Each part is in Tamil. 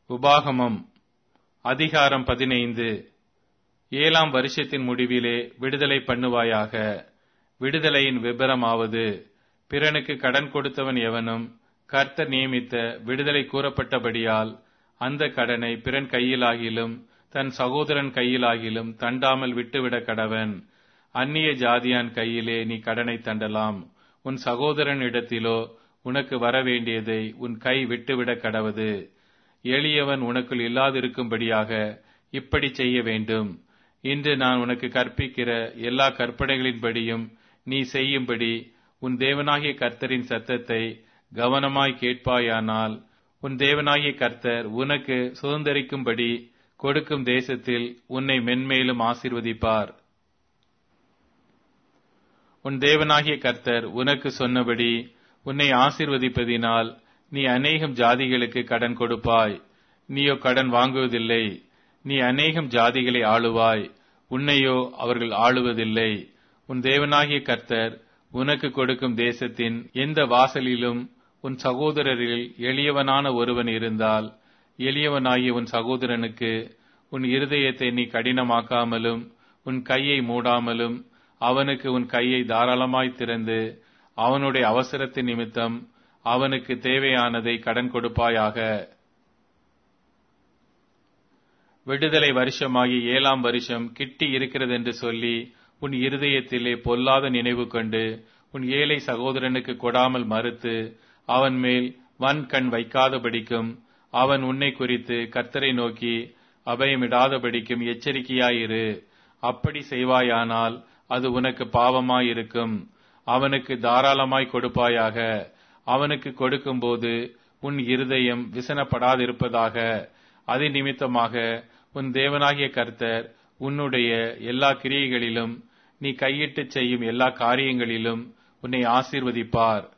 உபாகமம் அதிகாரம் பதினைந்து ஏழாம் வருஷத்தின் முடிவிலே விடுதலை பண்ணுவாயாக விடுதலையின் விபரமாவது பிறனுக்கு கடன் கொடுத்தவன் எவனும் கர்த்தர் நியமித்த விடுதலை கூறப்பட்டபடியால் அந்த கடனை பிறன் கையிலாகிலும் தன் சகோதரன் கையிலாகிலும் தண்டாமல் விட்டுவிட கடவன் அந்நிய ஜாதியான் கையிலே நீ கடனை தண்டலாம் உன் சகோதரன் இடத்திலோ உனக்கு வரவேண்டியதை உன் கை விட்டுவிட கடவது எளியவன் உனக்குள் இல்லாதிருக்கும்படியாக இப்படி செய்ய வேண்டும் இன்று நான் உனக்கு கற்பிக்கிற எல்லா கற்பனைகளின்படியும் நீ செய்யும்படி உன் தேவனாகிய கர்த்தரின் சத்தத்தை கவனமாய் கேட்பாயானால் உன் தேவனாகிய கர்த்தர் உனக்கு சுதந்திரிக்கும்படி கொடுக்கும் தேசத்தில் உன்னை மென்மேலும் ஆசீர்வதிப்பார் உன் தேவனாகிய கர்த்தர் உனக்கு சொன்னபடி உன்னை ஆசீர்வதிப்பதினால் நீ அநேகம் ஜாதிகளுக்கு கடன் கொடுப்பாய் நீயோ கடன் வாங்குவதில்லை நீ அநேகம் ஜாதிகளை ஆளுவாய் உன்னையோ அவர்கள் ஆளுவதில்லை உன் தேவனாகிய கர்த்தர் உனக்கு கொடுக்கும் தேசத்தின் எந்த வாசலிலும் உன் சகோதரரில் எளியவனான ஒருவன் இருந்தால் எளியவனாகிய உன் சகோதரனுக்கு உன் இருதயத்தை நீ கடினமாக்காமலும் உன் கையை மூடாமலும் அவனுக்கு உன் கையை தாராளமாய் திறந்து அவனுடைய அவசரத்தின் நிமித்தம் அவனுக்கு தேவையானதை கடன் கொடுப்பாயாக விடுதலை வருஷமாகி ஏழாம் வருஷம் கிட்டி இருக்கிறதென்று சொல்லி உன் இருதயத்திலே பொல்லாத நினைவு கொண்டு உன் ஏழை சகோதரனுக்கு கொடாமல் மறுத்து அவன் மேல் வன் கண் வைக்காதபடிக்கும் அவன் உன்னை குறித்து கர்த்தரை நோக்கி அபயமிடாதபடிக்கும் எச்சரிக்கையாயிரு அப்படி செய்வாயானால் அது உனக்கு பாவமாயிருக்கும் அவனுக்கு தாராளமாய் கொடுப்பாயாக அவனுக்கு கொடுக்கும்போது உன் இருதயம் விசனப்படாதிருப்பதாக அது நிமித்தமாக உன் தேவனாகிய கர்த்தர் உன்னுடைய எல்லா கிரியைகளிலும் நீ கையிட்டு செய்யும் எல்லா காரியங்களிலும் உன்னை ஆசீர்வதிப்பார்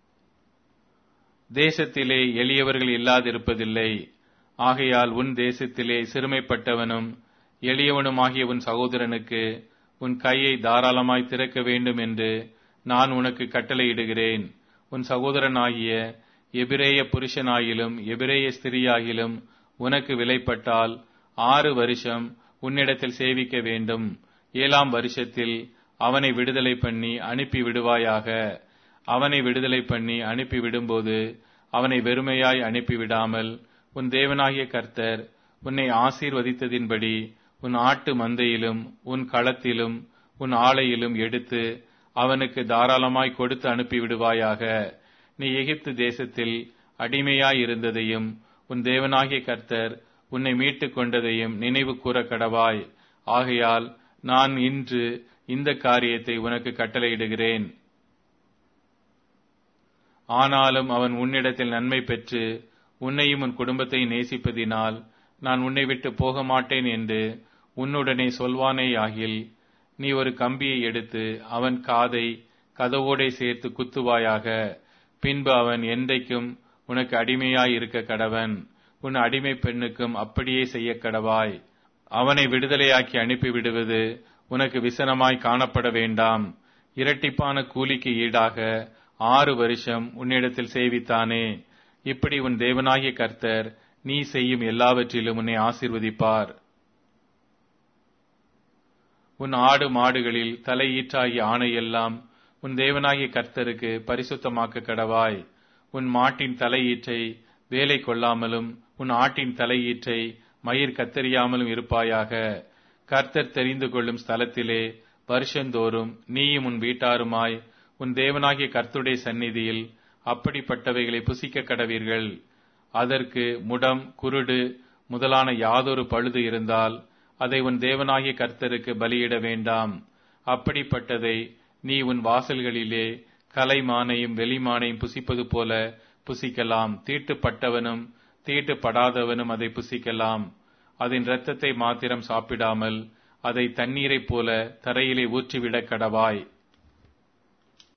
தேசத்திலே எளியவர்கள் இல்லாதிருப்பதில்லை ஆகையால் உன் தேசத்திலே சிறுமைப்பட்டவனும் எளியவனுமாகிய உன் சகோதரனுக்கு உன் கையை தாராளமாய் திறக்க வேண்டும் என்று நான் உனக்கு கட்டளையிடுகிறேன் உன் சகோதரனாகிய எபிரேய புருஷனாகிலும் எபிரேய ஸ்திரியாகிலும் உனக்கு விலைப்பட்டால் ஆறு வருஷம் உன்னிடத்தில் சேவிக்க வேண்டும் ஏழாம் வருஷத்தில் அவனை விடுதலை பண்ணி அனுப்பி விடுவாயாக அவனை விடுதலை பண்ணி அனுப்பி விடும்போது அவனை வெறுமையாய் அனுப்பிவிடாமல் உன் தேவனாகிய கர்த்தர் உன்னை ஆசீர்வதித்ததின்படி உன் ஆட்டு மந்தையிலும் உன் களத்திலும் உன் ஆலையிலும் எடுத்து அவனுக்கு தாராளமாய் கொடுத்து அனுப்பிவிடுவாயாக நீ எகிப்து தேசத்தில் அடிமையாய் இருந்ததையும் உன் தேவனாகிய கர்த்தர் உன்னை மீட்டுக் கொண்டதையும் நினைவு கூற கடவாய் ஆகையால் நான் இன்று இந்த காரியத்தை உனக்கு கட்டளையிடுகிறேன் ஆனாலும் அவன் உன்னிடத்தில் நன்மை பெற்று உன்னையும் உன் குடும்பத்தை நேசிப்பதினால் நான் உன்னை விட்டு போக மாட்டேன் என்று உன்னுடனே சொல்வானேயாகில் நீ ஒரு கம்பியை எடுத்து அவன் காதை கதவோடை சேர்த்து குத்துவாயாக பின்பு அவன் என்றைக்கும் உனக்கு அடிமையாய் இருக்க கடவன் உன் அடிமை பெண்ணுக்கும் அப்படியே செய்ய கடவாய் அவனை விடுதலையாக்கி அனுப்பிவிடுவது உனக்கு விசனமாய் காணப்பட வேண்டாம் இரட்டிப்பான கூலிக்கு ஈடாக ஆறு வருஷம் உன்னிடத்தில் சேவித்தானே இப்படி உன் தேவனாகிய கர்த்தர் நீ செய்யும் எல்லாவற்றிலும் உன்னை ஆசிர்வதிப்பார் உன் ஆடு மாடுகளில் தலையீற்றாகிய ஆணையெல்லாம் உன் தேவனாகிய கர்த்தருக்கு பரிசுத்தமாக்க கடவாய் உன் மாட்டின் தலையீற்றை வேலை கொள்ளாமலும் உன் ஆட்டின் தலையீற்றை மயிர் கத்தறியாமலும் இருப்பாயாக கர்த்தர் தெரிந்து கொள்ளும் ஸ்தலத்திலே வருஷந்தோறும் நீயும் உன் வீட்டாருமாய் உன் தேவனாகிய கர்த்தருடைய சந்நிதியில் அப்படிப்பட்டவைகளை புசிக்க கடவீர்கள் அதற்கு முடம் குருடு முதலான யாதொரு பழுது இருந்தால் அதை உன் தேவனாகிய கர்த்தருக்கு பலியிட வேண்டாம் அப்படிப்பட்டதை நீ உன் வாசல்களிலே கலைமானையும் வெளிமானையும் புசிப்பது போல புசிக்கலாம் தீட்டுப்பட்டவனும் தீட்டுப்படாதவனும் அதை புசிக்கலாம் அதன் இரத்தத்தை மாத்திரம் சாப்பிடாமல் அதை தண்ணீரைப் போல தரையிலே ஊற்றிவிடக் கடவாய்